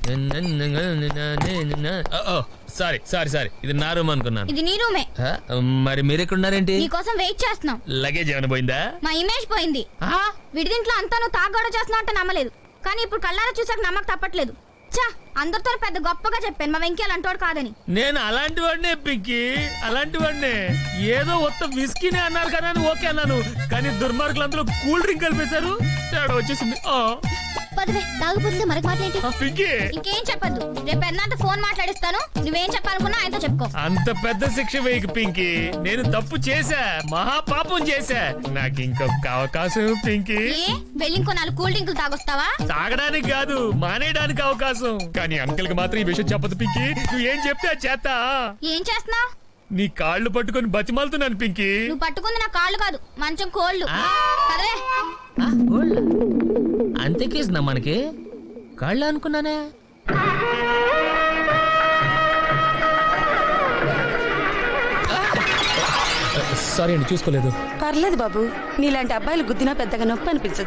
Sorry sorry sorry ఇది నా room అనుకున్నాను ఇది నీ రూమే ఆ, మరి మీరు ఎక్కడ ఉన్నారేంటి నీకోసం వెయిట్ చేస్తున్నాం లగేజ్ ఏమైనా పోయిందా మా ఇమేజ్ పోయింది ఆ? విడిదింట్లో అంతా నువ్వు తాగోడ చేస్తున్నావు అంటే నమ్మలేదు కానీ ఇప్పుడు కళ్ళారా చూసాక నమ్మక తప్పట్లేదు చా అందరితో పెద్ద గొప్పగా చెప్పాను మా వెంకీ అలాంటోడు కాదని నేను అలాంటి వాడినే పింకి అలాంటి వాడినే ఏదో ఒత్త విస్కీనే అన్నారు కదా అని ఓకే అన్నాను కానీ దుర్మార్గులు అందరూ కూల్ డ్రింక్ కలిపేశారు తేడా వచ్చేసింది ఆ, పదవే తాగుపోతుంది మరొక మాట ఏంటి ఆ, పింకి ఇంకేం చెప్పొద్దు రేపు పెద్దంత ఫోన్ మాట్లాడిస్తాను నువ్వేం చెప్పాలనుకున్నా ఆయనతో చెప్పుకో అంత పెద్ద శిక్ష వేయకు పింకి నేను తప్పు చేశా మహా పాపం చేశా నాకు ఇంకొక అవకాశం పింకి ఏ వెళ్ళి ఇంకో నాలుగు కూల్ డ్రింకులు తాగొస్తావా తాగడానికి కాదు మానేయడానికి అవకాశం కానీ అంకుల్ కి మాత్రం ఈ విషయం చెప్పదు పింకి నువ్వు ఏం చెప్తే అది చేస్తా ఏం చేస్తున్నావు నీ కాళ్ళు పట్టుకొని బతిమాలుతున్నాను పింకి నువ్వు పట్టుకుంది నా కాళ్ళు కాదు మంచం కోళ్ళు కదలే అంతే కేసునా మనకి కాళ్ళు అనుకున్నానే సారీ అండి చూసుకోలేదు పర్లేదు బాబు నీలాంటి అబ్బాయిలు గుద్దినా పెద్దగా నొప్పి అనిపించదు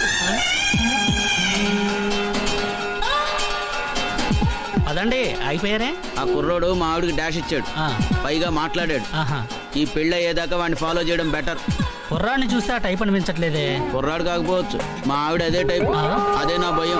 అదండి అయిపోయారే ఆ కుర్రోడు మా ఆవిడకి డాష్ ఇచ్చాడు ఆ, పైగా మాట్లాడాడు ఆహా ఈ పెళ్ళి అయ్యేదాకా వాడిని ఫాలో చేయడం బెటర్ కుర్రాన్ని చూస్తే ఆ టైప్ అనిపించట్లేదే కుర్రాడు కాకపోవచ్చు మా ఆవిడ అదే టైప్ ఆ? అదే నా భయం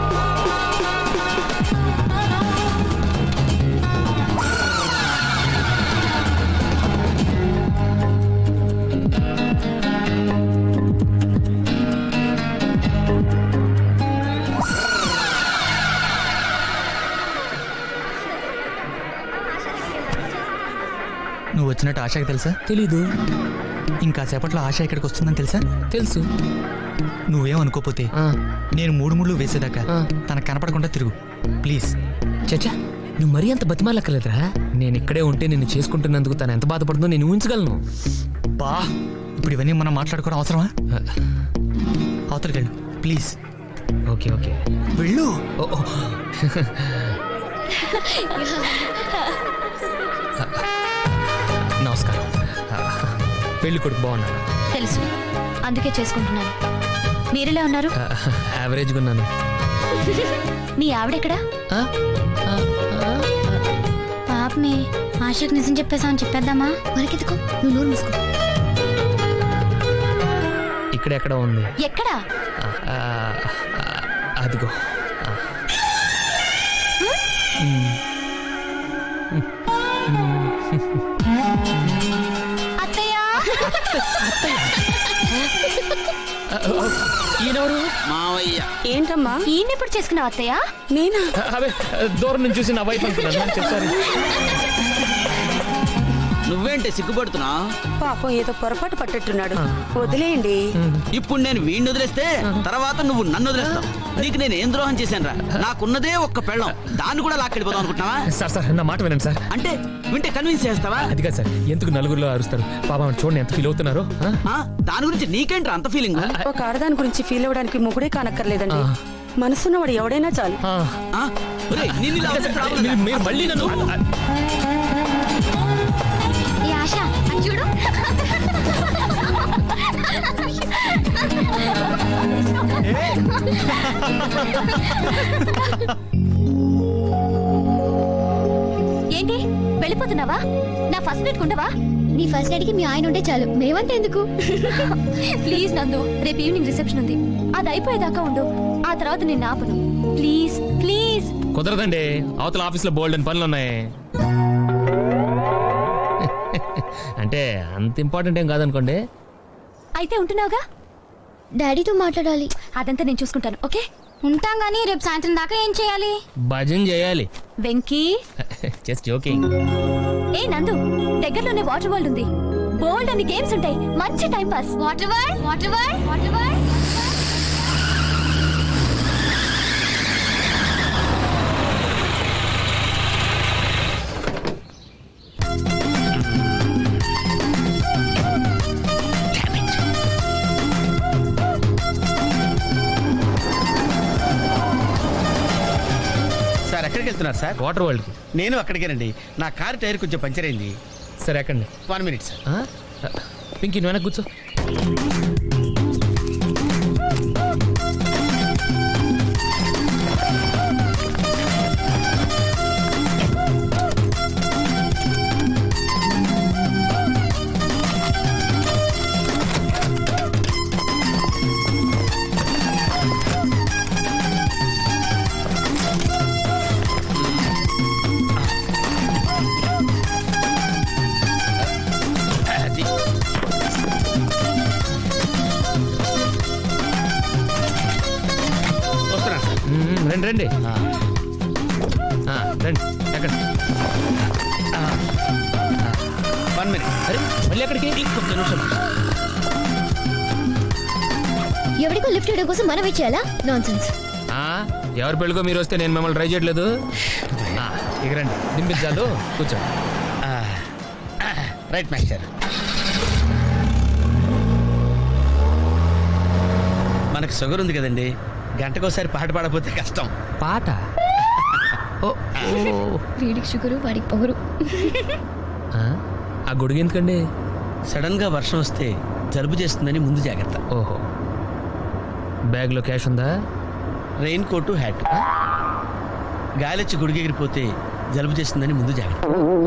నువ్వు వచ్చినట్టు ఆశకి తెలుసా తెలీదు ఇంకా సేపట్లో ఆశ ఇక్కడికి వస్తుందని తెలుసా తెలుసు నువ్వేం అనుకోపోతే ఆ, నేను మూడు ముళ్ళు వేసేదాకా ఆ. తనకు కనపడకుండా తిరుగు ప్లీజ్ చచ్చా నువ్వు మరీ అంత బతిమాలక్కర్లేదురా నేను ఇక్కడే ఉంటే నిన్ను చేసుకుంటున్నందుకు తను ఎంత బాధపడుతుందో నేను ఊహించగలను బా ఇప్పుడు ఇవన్నీ మనం మాట్లాడుకోవడం అవసరమా అవతలికి వెళ్ళు ప్లీజ్ ఓకే ఓకే వెళ్ళు ఓ, ఓ. నమస్కారం పెళ్లి కొడుకు బాగున్నాను తెలుసు అందుకే చేసుకుంటున్నాను మీరెలా ఉన్నారు యావరేజ్గా ఉన్నాను మీ ఆవిడెక్కడా ఆ? ఆ, ఆ, పాపమే ఆశకు నిజం చెప్పేసామని చెప్పేద్దామా మరికెందుకు నువ్వు నోరు మూసుకో ఇక్కడెక్కడ ఉంది ఎక్కడా ఆ, ఆ, ఆ, అదిగో ఆ. అత్తయ్య ఆ, ఆ, ఈయనెవరు మావయ్య ఏంటమ్మా ఈయన ఎప్పుడు చేసుకున్నావు అత్తయ్య నేనా ఆ, అవే దూరం నుంచి చూసి నా వైఫ్ అనుకున్నాను చెప్తారు నువ్వేంటి సిగ్గుపడుతున్నా పాపం ఏదో పొరపాటు పట్టట్టున్నాడు వదిలేయండి ఇప్పుడు నేను వీడిని వదిలేస్తే తర్వాత నువ్వు నన్ను వదిలేస్తావు నీకు నేను ఏం ద్రోహం చేశానురా నాకున్నదే ఒక్క పెళ్ళం దాన్ని కూడా లాక్కెళ్ళిపోదాం అనుకుంటున్నావా సార్ సార్ నా మాట వినండి సార్ అంటే వింటే కన్విన్స్ చేస్తావా అది కాదు సార్ ఎందుకు నలుగురిలో అరుస్తారు పాప చూడండి ఎంత ఫీల్ అవుతున్నారో ఆ? ఆ? దాని గురించి నీకేంట్రా అంత ఫీలింగ్ ఒక ఆడదాని గురించి ఫీల్ అవ్వడానికి మొగుడే కానక్కర్లేదండి ఆ. మనసున్నవాడు ఎవడైనా చాలు ఆ. నిన్ను ఇలా అదే వదిలేస్తే సార్, రావద్దురా. మీరు- మీరు మళ్ళీ నన్ను ఆ, ఆ, ఏ ఆశ అది చూడు ఏంటి వెళ్ళిపోతున్నావా నా ఫస్ట్ నైట్ ఉండవా నీ ఫస్ట్ నైట్ కి మీ ఆయన ఉంటే చాలు మేమంటే ఎందుకు ప్లీజ్ నందు రేపు ఈవినింగ్ రిసెప్షన్ ఉంది అది అయిపోయేదాకా ఉండు ఆ తర్వాత నేను ఆపను ప్లీజ్ ప్లీజ్ కుదరదండి అవతల ఆఫీస్లో బోల్డ్ అని పనులు ఉన్నాయి అంటే అంత ఇంపార్టెంట్ ఏం కాదనుకోండి అయితే ఉంటున్నావుగా డాడీతో మాట్లాడాలి అదంతా నేను చూసుకుంటాను ఓకే ఉంటాం గానీ రేపు సాయంత్రం దాకా ఏం చేయాలి భజన చేయాలి వెంకీ జస్ట్ జోకింగ్ ఏ నందు దగ్గరలోనే వాటర్ వరల్డ్ ఉంది బోల్డ్ అని గేమ్స్ ఉంటాయి మంచి time pass water world water world water world sir ఎక్కడికి వెళ్తున్నారు సార్ వాటర్ వరల్డ్కి నేను అక్కడికేనండి నా కారు టైర్ కొంచెం పంచర్ అయింది సరే ఎక్కండి వన్ మినిట్ సార్ ఆ? పింకీ నువ్వు వెనక్కి కూర్చో రండి ఆ, ఆ, రండి ఎక్కడ వన్ మినిట్ అరే మళ్ళీ ఎక్కడికి ఇంకొక నిమిషం ఎవరికో లిఫ్ట్ చేయడం కోసం మనం ఇచ్చేయాలా నాన్ సెన్స్ ఆ, ఎవరి పెళ్ళికో మీరు వస్తే నేను మిమ్మల్ని ట్రై చేయట్లేదు ఆ, ఇక రండి దింపించాలు కూర్చో ఆ, ఆ, రైట్ మాస్టర్ మనకు షుగర్ ఉంది కదండి గంటకోసారి పాట పాడకపోతే కష్టం పాట ఓ ఓ. వీడికి షుగరు వాడికి పొగరు ఆ, ఆ గొడుగు ఎందుకండి సడన్ గా వర్షం వస్తే జలుబు చేస్తుందని ముందు జాగ్రత్త ఓహో బ్యాగ్లో క్యాష్ ఉందా రెయిన్ కోటు హ్యాట్ గాలిచ్చి గుడికెగిరిపోతే జలుబు చేస్తుందని ముందు జాగ్రత్త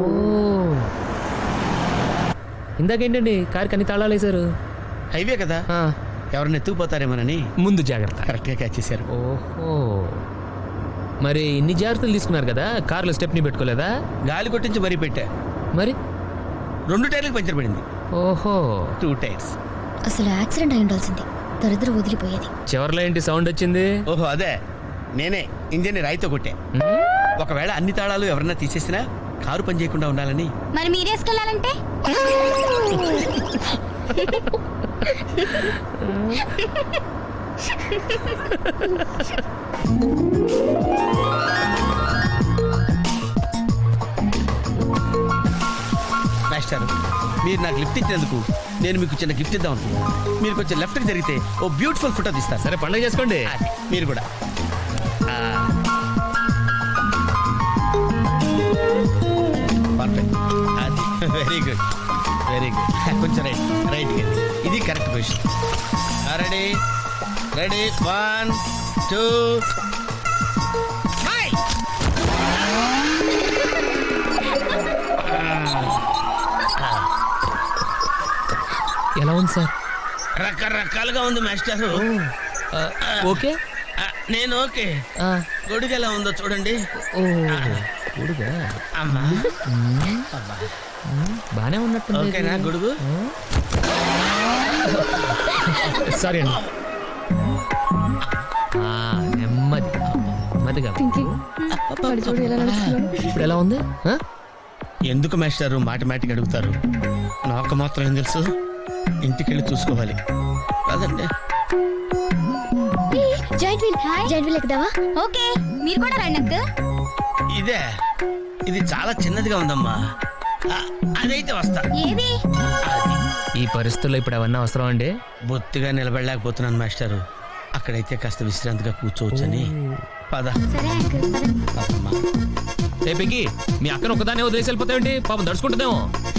ఇందాకేంటండి కారుకి అన్ని తాళాలు వేశారు హైవే కదా ఆ, ఎవరిని ఎత్తుకుపోతారేమోనని ముందు జాగ్రత్త కరెక్ట్ గా క్యాచ్ చేశారు ఓహో మరి ఇన్ని జాగ్రత్తలు తీసుకున్నారు కదా కార్లో స్టెప్ని పెట్టుకోలేదా గాలి కొట్టించి మరీ పెట్టా మరి రెండు టైర్లకు పంచర్ పడింది ఓహో టూ టైర్స్ అసలు యాక్సిడెంట్ అయి ఉండాల్సింది దరిద్ర వదిలిపోయేది చివర్లో ఏంటి సౌండ్ వచ్చింది ఓహో అదే నేనే ఇంజన్ రాయితో కొట్టా ఉమ్, ఒకవేళ అన్ని తాళాలు ఎవరన్నా తీసేసినా కారు పని చేయకుండా ఉండాలని మరి మీరేసుకెళ్ళాలంటే మాస్టర్ మీరు నాకు లిఫ్ట్ ఇచ్చినందుకు నేను మీకు చిన్న గిఫ్ట్ ఇద్దాం అనుకున్నాను మీరు కొంచెం లెఫ్ట్కి జరిగితే ఓ బ్యూటిఫుల్ ఫోటో తీస్తారు సరే పండగ చేసుకోండి అది, మీరు కూడా పర్ఫెక్ట్ అది వెరీ గుడ్ వెరీ గుడ్ కొంచెం రైట్ రైట్ ఇది correct position ready ready one two ఎలా ఉంది సార్ రకరకాలుగా ఉంది మాస్టర్ ఆ, ఓకే నేను ఓకే ఆ, గొడుగు ఎలా ఉందో చూడండి ఓ గొడుగా అమ్మా అబ్బా. బానే ఉన్నట్టుంది ఓకేనా గొడుగు సారీ అండి ఆ, నెమ్మది నెమ్మదిగా ఇప్పుడు ఎలా ఉంది ఆ? ఎందుకు మాస్టారు మాటిమాటికి అడుగుతారు నాకు మాత్రం ఏం తెలుసు ఇంటికి వెళ్ళి చూసుకోవాలి కాదండి జాయింట్ వీల్ జాయింట్ వీల్ ఎక్కుదావా ఓకే మీరు కూడా రండి అంకుల్ ఇదే ఇది చాలా చిన్నదిగా ఉందమ్మా ఆ, అదైతే వస్తా ఏది అది ఈ పరిస్థితుల్లో ఇప్పుడు అవన్నీ అవసరం అండి బొత్తిగా నిలబడలేకపోతున్నాను మాస్టారు అక్కడైతే కాస్త విశ్రాంతిగా కూర్చోవచ్చని పద సరే అంకుల్ పదమ్మా. ఏ పెగ్గి మీ అక్కను ఒకదాన్ని వదిలేసి వెళ్ళిపోతావేంటి పాపం దడుచుకుంటుందేమో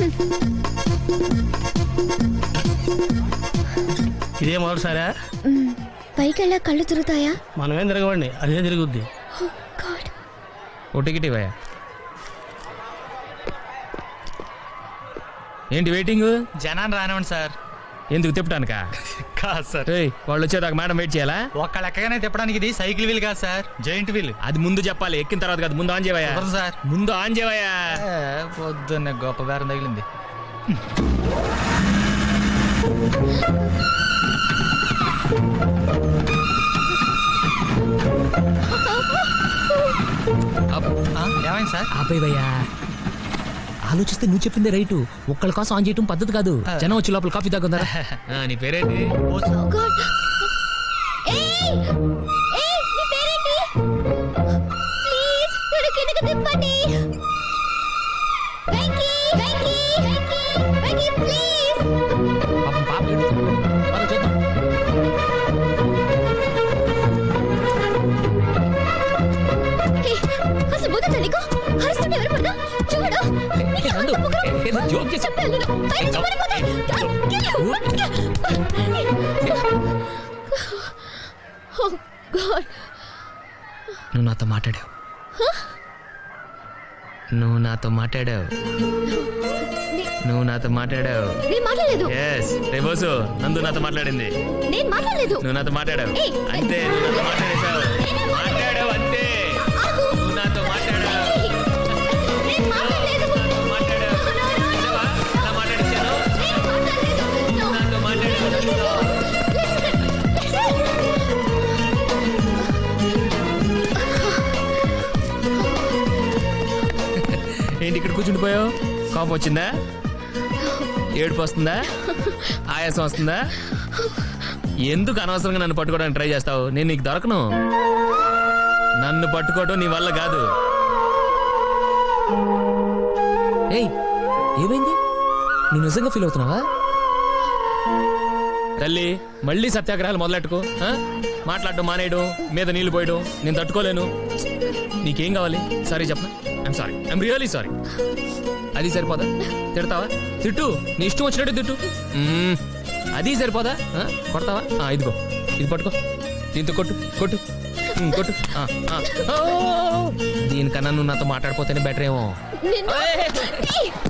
ఇదే మొదటిసారా పైకి వెళ్ళా కళ్ళు తిరుగుతాయా మనమేం తిరగవండి అదే తిరుగుద్ది గాడ్ ఓ టికెట్ ఇవ్వయా ఏంటి వెయిటింగ్ జనాన్ని రానివ్వండి సార్ ఎందుకు తిప్పటానికా కాదు సార్ ఏయ్, వాళ్ళు వచ్చేదాకా మేడం వెయిట్ చేయాలా ఒక్క లెక్కగానే తిప్పడానికి ఇది సైకిల్ వీల్ కాదు సార్ జాయింట్ వీల్ అది ముందు చెప్పాలి ఎక్కిన తర్వాత కాదు ముందు ఆన్ చేయవయ్యా కుదరదు సార్. ముందు ఆన్ చేయవయ్యా పొద్దున్న గొప్ప బేరం తగిలింది అప్. ఆ, ఏమైంది సార్ ఆపేవయ్యా ఆలోచిస్తే నువ్వు చెప్పిందే రైటు ఒక్కళ్ళ కోసం ఆన్ చేయటం పద్ధతి కాదు జనం వచ్చి లోపల కాఫీ తాగుందా నీ పేరేంటి ఓ గాడ్ ఏయ్ ఏయ్ నీ పేరేంటి ప్లీజ్ నన్ను కిందకి తిప్పండి వెంకీ వెంకీ వెంకీ వెంకీ ప్లీజ్ పాపం పాప ఏడుస్తుంది. పద చూద్దాం. అసలు బుద్ధి నీకు అరుస్తుంటే ఎవరు పడదా చూడు ఏ, నందు, ఏ, ఏదో joke చేశా. చెప్పాను నేను పైన నుంచి పడిపోతే. Oh God. నువ్వు నాతో మాట్లాడావు నువ్వు నాతో మాట్లాడావు నువ్వు నాతో మాట్లాడావు నేను మాట్లాడలేదు ఎస్ రేబోసు నందు నాతో మాట్లాడింది నేను మాట్లాడలేదు నువ్వు నాతో మాట్లాడావు ఏయ్, అంతే నువ్వు నాతో మాట్లాడేశావు మాట్లాడావు అంతే ఆగు. నువ్వు నాతో మాట్లాడావు నేను మాట్లాడలేదు నాతో మాట్లాడావు విన్నావా? ఎలా మాట్లాడించాను నేను మాట్లాడలేదు నువ్వు నాతో మాట్లాడావు Listen. Listen. ఏంటి ఇక్కడ కూర్చుండిపోయావు కోపం వచ్చిందా ఏడుపు వస్తుందా ఆయాసం వస్తుందా ఎందుకు అనవసరంగా నన్ను పట్టుకోవడానికి ట్రై చేస్తావు నేను నీకు దొరకను నన్ను పట్టుకోవడం నీ వల్ల కాదు ఏయ్ ఏమైంది నువ్వు నిజంగా ఫీల్ అవుతున్నావా తల్లి మళ్ళీ సత్యాగ్రహాలు మొదలెట్టుకో ఆ? మాట్లాడడం మానేయడం మీద నీళ్లు పోయడం నేను తట్టుకోలేను నీకేం కావాలి సారీ చెప్పనా I'm sorry I'm really sorry అది సరిపోదా తిడతావా తిట్టు నీ ఇష్టం వచ్చినట్టు తిట్టు మ్మ్. అది సరిపోదా ఆ? కొడతావా ఆ, ఇదిగో ఇది పట్టుకో దీంతో కొట్టు కొట్టు మ్మ్, కొట్టు ఆ, ఆ. ఓ! దీనికన్నా నువ్వు నాతో మాట్లాడిపోతేనే బెటర్ ఏమో నిన్ను- ఏయ్! ఏయ్!